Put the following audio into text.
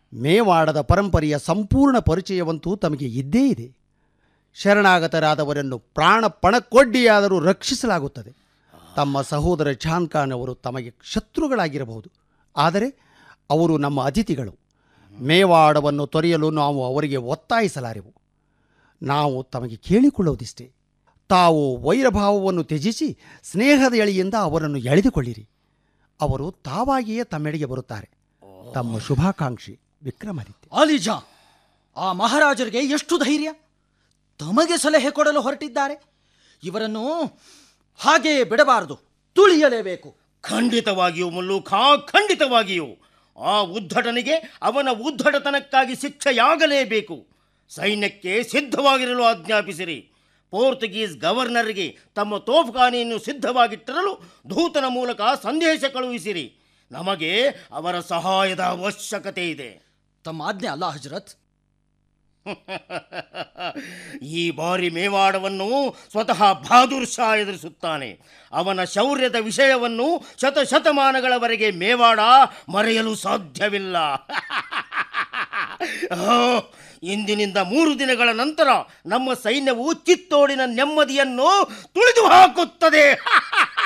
ಮೇವಾಡದ ಪರಂಪರೆಯ ಸಂಪೂರ್ಣ ಪರಿಚಯವಂತೂ ತಮಗೆ ಇದ್ದೇ ಇದೆ ಶರಣಾಗತರಾದವರನ್ನು ಪ್ರಾಣ ಪಣಕ್ಕೊಡ್ಡಿಯಾದರೂ ರಕ್ಷಿಸಲಾಗುತ್ತದೆ ತಮ್ಮ ಸಹೋದರ ಚಾನ್ ಖಾನ್ ಅವರು ತಮಗೆ ಶತ್ರುಗಳಾಗಿರಬಹುದು ಆದರೆ ಅವರು ನಮ್ಮ ಅತಿಥಿಗಳು ಮೇವಾಡವನ್ನು ತೊರೆಯಲು ನಾವು ಅವರಿಗೆ ಒತ್ತಾಯಿಸಲಾರೆವು ನಾವು ತಮಗೆ ಕೇಳಿಕೊಳ್ಳುವುದಿಷ್ಟೇ ತಾವು ವೈರಭಾವವನ್ನು ತ್ಯಜಿಸಿ ಸ್ನೇಹದ ಎಳೆಯಿಂದ ಅವರನ್ನು ಎಳೆದುಕೊಳ್ಳಿರಿ ಅವರು ತಾವಾಗಿಯೇ ತಮ್ಮೆಡೆಗೆ ಬರುತ್ತಾರೆ ತಮ್ಮ ಶುಭಾಕಾಂಕ್ಷಿ ವಿಕ್ರಮಾದಿತ್ಯ ಆಲಿಜಾ ಆ ಮಹಾರಾಜರಿಗೆ ಎಷ್ಟು ಧೈರ್ಯ ತಮಗೆ ಸಲಹೆ ಕೊಡಲು ಹೊರಟಿದ್ದಾರೆ ಇವರನ್ನು ಹಾಗೆ ಬಿಡಬಾರದು ತುಳಿಯಲೇಬೇಕು ಖಂಡಿತವಾಗಿಯೂ ಮುಲ್ಲೂಖ ಖಂಡಿತವಾಗಿಯೂ ಆ ಉದ್ಧಟನಿಗೆ ಅವನ ಉದ್ಧಟತನಕ್ಕಾಗಿ ಶಿಕ್ಷೆಯಾಗಲೇಬೇಕು ಸೈನ್ಯಕ್ಕೆ ಸಿದ್ಧವಾಗಿರಲು ಆಜ್ಞಾಪಿಸಿರಿ ಪೋರ್ಚುಗೀಸ್ ಗವರ್ನರ್ಗೆ ತಮ್ಮ ತೋಫ್ಖಾನೆಯನ್ನು ಸಿದ್ಧವಾಗಿಟ್ಟಿರಲು ದೂತನ ಮೂಲಕ ಸಂದೇಶ ಕಳುಹಿಸಿರಿ ನಮಗೆ ಅವರ ಸಹಾಯದ ಅವಶ್ಯಕತೆ ಇದೆ ತಮ್ಮ ಆಜ್ಞೆ ಅಲ್ಲ ಹಜರತ್ ಈ ಬಾರಿ ಮೇವಾಡವನ್ನು ಸ್ವತಃ ಬಹಾದೂರ್ ಶಾ ಎದುರಿಸುತ್ತಾನೆ ಅವನ ಶೌರ್ಯದ ವಿಷಯವನ್ನು ಶತಶತಮಾನಗಳವರೆಗೆ ಮೇವಾಡ ಮರೆಯಲು ಸಾಧ್ಯವಿಲ್ಲ ಓ, ಇಂದಿನಿಂದ ಮೂರು ದಿನಗಳ ನಂತರ ನಮ್ಮ ಸೈನ್ಯವು ಚಿತ್ತೋಡಿನ ನೆಮ್ಮದಿಯನ್ನು ತುಳಿದು ಹಾಕುತ್ತದೆ